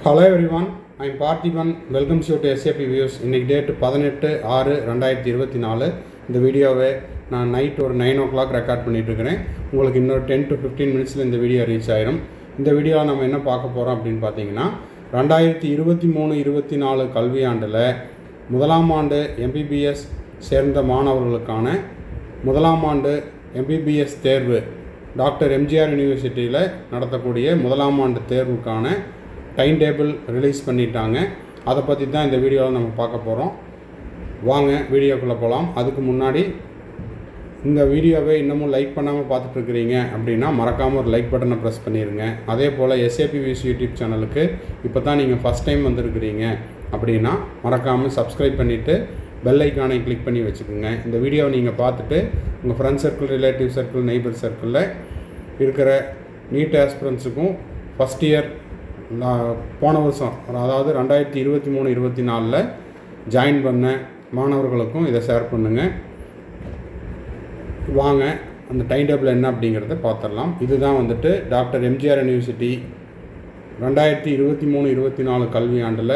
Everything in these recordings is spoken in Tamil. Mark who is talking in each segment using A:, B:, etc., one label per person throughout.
A: hello everyone I'm Parthiban welcome ஷூ டு எஸ்ஏபி வியூஸ் இன்றைக்கி டேட்டு பதினெட்டு ஆறு ரெண்டாயிரத்தி இருபத்தி நாலு இந்த வீடியோவை நான் நைட் ஒரு நைன் ஓ கிளாக் ரெக்கார்ட் பண்ணிகிட்ருக்கிறேன் உங்களுக்கு இன்னொரு டென் டு ஃபிஃப்டீன் மினிட்ஸில் இந்த வீடியோ ரீச் ஆயிரும் இந்த வீடியோவில் நம்ம என்ன பார்க்க போகிறோம் அப்படின்னு பார்த்தீங்கன்னா ரெண்டாயிரத்தி இருபத்தி மூணு இருபத்தி நாலு கல்வியாண்டில் முதலாம் ஆண்டு எம்பிபிஎஸ் சேர்ந்த மாணவர்களுக்கான முதலாம் ஆண்டு எம்பிபிஎஸ் தேர்வு டாக்டர் எம்ஜிஆர் யூனிவர்சிட்டியில் நடத்தக்கூடிய முதலாம் ஆண்டு தேர்வுக்கான டைம் டேபிள் ரிலீஸ் பண்ணிட்டாங்க அதை பற்றி தான் இந்த வீடியோவில் நம்ம பார்க்க போகிறோம் வாங்க வீடியோக்குள்ளே போகலாம் அதுக்கு முன்னாடி இந்த வீடியோவை இன்னமும் லைக் பண்ணாமல் பார்த்துட்ருக்கிறீங்க அப்படின்னா மறக்காமல் ஒரு லைக் பட்டனை ப்ரெஸ் பண்ணிடுங்க அதே போல் எஸ்ஏபி வியூஸ் யூடியூப் சேனலுக்கு இப்போ தான் நீங்கள் ஃபஸ்ட் டைம் வந்திருக்கிறீங்க அப்படின்னா மறக்காமல் சப்ஸ்கிரைப் பண்ணிவிட்டு பெல் ஐக்கானை கிளிக் பண்ணி வச்சுக்கோங்க இந்த வீடியோவை நீங்கள் பார்த்துட்டு உங்கள் friend circle relative circle neighbour சர்க்கிளில் இருக்கிற நீட் ஆஸ்பிரன்ஸுக்கும் ஃபஸ்ட் இயர் போன வருஷம் அதாவது ரெண்டாயிரத்தி இருபத்தி மூணு இருபத்தி நாலில் ஜாயின் பண்ண மாணவர்களுக்கும் இதை ஷேர் பண்ணுங்கள் வாங்க அந்த டைம் டேபிள் என்ன அப்படிங்கிறத பார்த்துடலாம் இதுதான் வந்துட்டு டாக்டர் எம்ஜிஆர் யூனிவர்சிட்டி ரெண்டாயிரத்தி இருபத்தி மூணு இருபத்தி நாலு கல்வி ஆண்டில்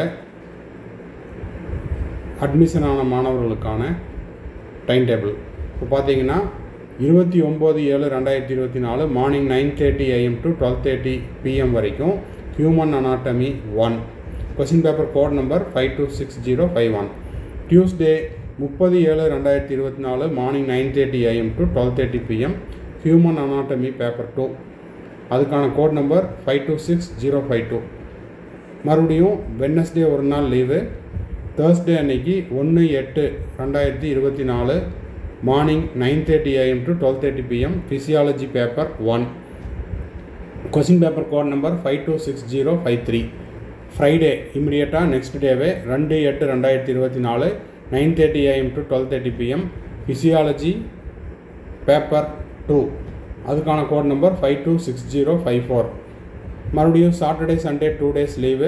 A: அட்மிஷன் ஆன மாணவர்களுக்கான டைம் டேபிள் இப்போ பார்த்தீங்கன்னா இருபத்தி ஒம்பது ஏழு ரெண்டாயிரத்தி இருபத்தி நாலு morning nine thirty AM to twelve thirty PM வரைக்கும் human anatomy one question paper code number five two six zero five one Tuesday முப்பது ஏழு ரெண்டாயிரத்தி இருபத்தி நாலு morning nine thirty AM to twelve thirty PM human anatomy paper two அதுக்கான code number five two six zero five two மறுபடியும் வெட்னஸ்டே ஒரு நாள் லீவு தேர்ஸ்டே அன்னைக்கு ஒன்று எட்டு ரெண்டாயிரத்தி இருபத்தி நாலு morning nine thirty AM to twelve thirty PM physiology paper one question paper code number five two six zero five three Friday இமிடியேட்டாக நெக்ஸ்ட் டேவே ரெண்டு எட்டு ரெண்டாயிரத்தி இருபத்தி நாலு nine thirty AM to twelve thirty PM physiology paper two அதுக்கான code number five two six zero five four மறுபடியும் சாட்டர்டே சண்டே டூ டேஸ் லீவு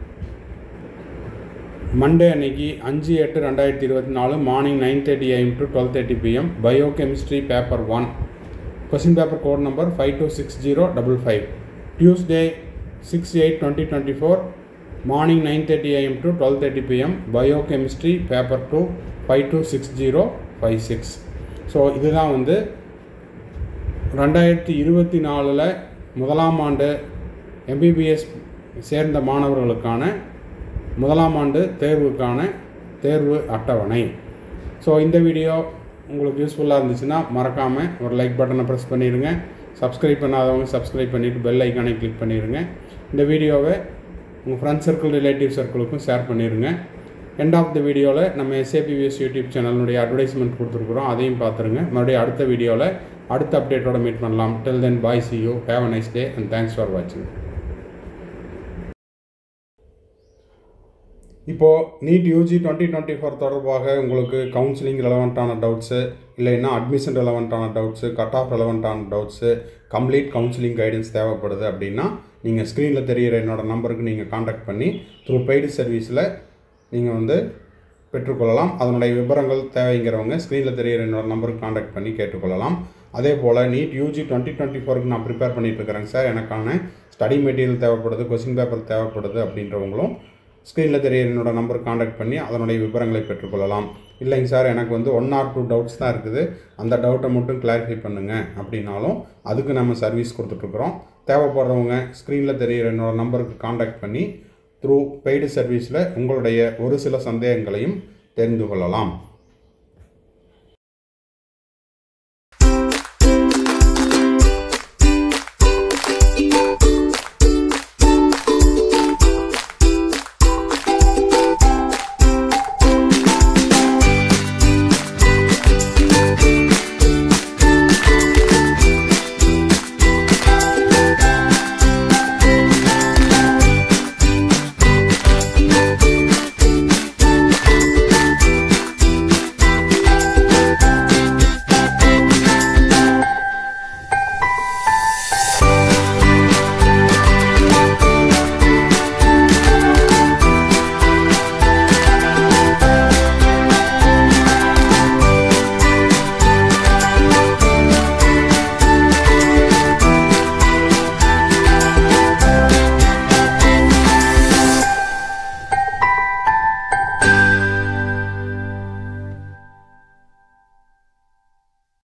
A: மண்டே அன்னைக்கு அஞ்சு எட்டு ரெண்டாயிரத்தி இருபத்தி நாலு morning nine thirty AM to twelve thirty PM biochemistry paper one question paper code number five two six zero double five Tuesday six eight twenty twenty four morning nine thirty AM to twelve thirty PM biochemistry paper two five two six zero five six so இதுதான் வந்து ரெண்டாயிரத்தி இருபத்தி நாலில் முதலாம் ஆண்டு எம்பிபிஎஸ் சேர்ந்த மாணவர்களுக்கான முதலாம் ஆண்டு தேர்வுக்கான தேர்வு அட்டவணை ஸோ இந்த வீடியோ உங்களுக்கு யூஸ்ஃபுல்லாக இருந்துச்சுன்னா மறக்காமல் ஒரு லைக் பட்டனை ப்ரெஸ் பண்ணிடுங்க சப்ஸ்கிரைப் பண்ணாதவங்க சப்ஸ்கிரைப் பண்ணிவிட்டு பெல் ஐக்கானை கிளிக் பண்ணிடுங்க இந்த வீடியோவை உங்கள் ஃப்ரெண்ட் சர்க்கிள் ரிலேட்டிவ் சர்க்கிளுக்கும் ஷேர் பண்ணிடுங்க எண்ட் ஆஃப் த வீடியோவில் நம்ம எஸ்ஏபிவிஎஸ் யூடியூப் சேனலுடைய அட்வர்டைஸ்மெண்ட் கொடுத்துருக்குறோம் அதையும் பார்த்துருங்க மறுபடியும் அடுத்த வீடியோவில் அடுத்த அப்டேட்டோட மீட் பண்ணலாம் till then bye see you have a nice day and thanks for வாட்சிங் இப்போது NEET UG twenty twenty four தொடர்பாக உங்களுக்கு கவுன்சிலிங் ரெலவெண்ட்டான டவுட்ஸு இல்லைன்னா அட்மிஷன் ரெலவெண்ட்டான டவுட்ஸு கட் ஆஃப் ரெலவெண்ட்டான டவுட்ஸு கம்ப்ளீட் கவுன்சிலிங் கைடன்ஸ் தேவைப்படுது அப்படின்னா நீங்கள் ஸ்க்ரீனில் தெரிகிற என்னோடய நம்பருக்கு நீங்கள் காண்டாக்ட் பண்ணி த்ரூ பெய்டு சர்வீஸில் நீங்கள் வந்து பெற்றுக்கொள்ளலாம் அதனுடைய விவரங்கள் தேவைங்கிறவங்க ஸ்க்ரீனில் தெரிகிற என்னோட நம்பருக்கு காண்டாக்ட் பண்ணி கேட்டுக்கொள்ளலாம் அதே போல் நீட் யூஜி டுவெண்ட்டி டுவெண்ட்டி ஃபோருக்கு நான் ப்ரிப்பேர் பண்ணிட்டு இருக்கிறேங்க சார் எனக்கான ஸ்டடி மெட்டீரியல் தேவைப்படுது கொஸ்டின் பேப்பர் தேவைப்படுது அப்படின்றவங்களும் ஸ்க்ரீனில் தெரிய என்னோட நம்பருக்கு காண்டாக்ட் பண்ணி அதனுடைய விவரங்களை பெற்றுக்கொள்ளலாம் இல்லைங்க சார் எனக்கு வந்து ஒன் ஆர் டூ டவுட்ஸ் தான் இருக்குது அந்த டவுட்டை மட்டும் கிளாரிஃபை பண்ணுங்கள் அப்படின்னாலும் அதுக்கு நம்ம சர்வீஸ் கொடுத்துட்ருக்குறோம் தேவைப்படுறவங்க ஸ்க்ரீனில் தெரிகிற என்னோட நம்பருக்கு காண்டாக்ட் பண்ணி த்ரூ பெய்டு சர்வீஸில் உங்களுடைய ஒரு சில சந்தேகங்களையும் தெரிந்து கொள்ளலாம்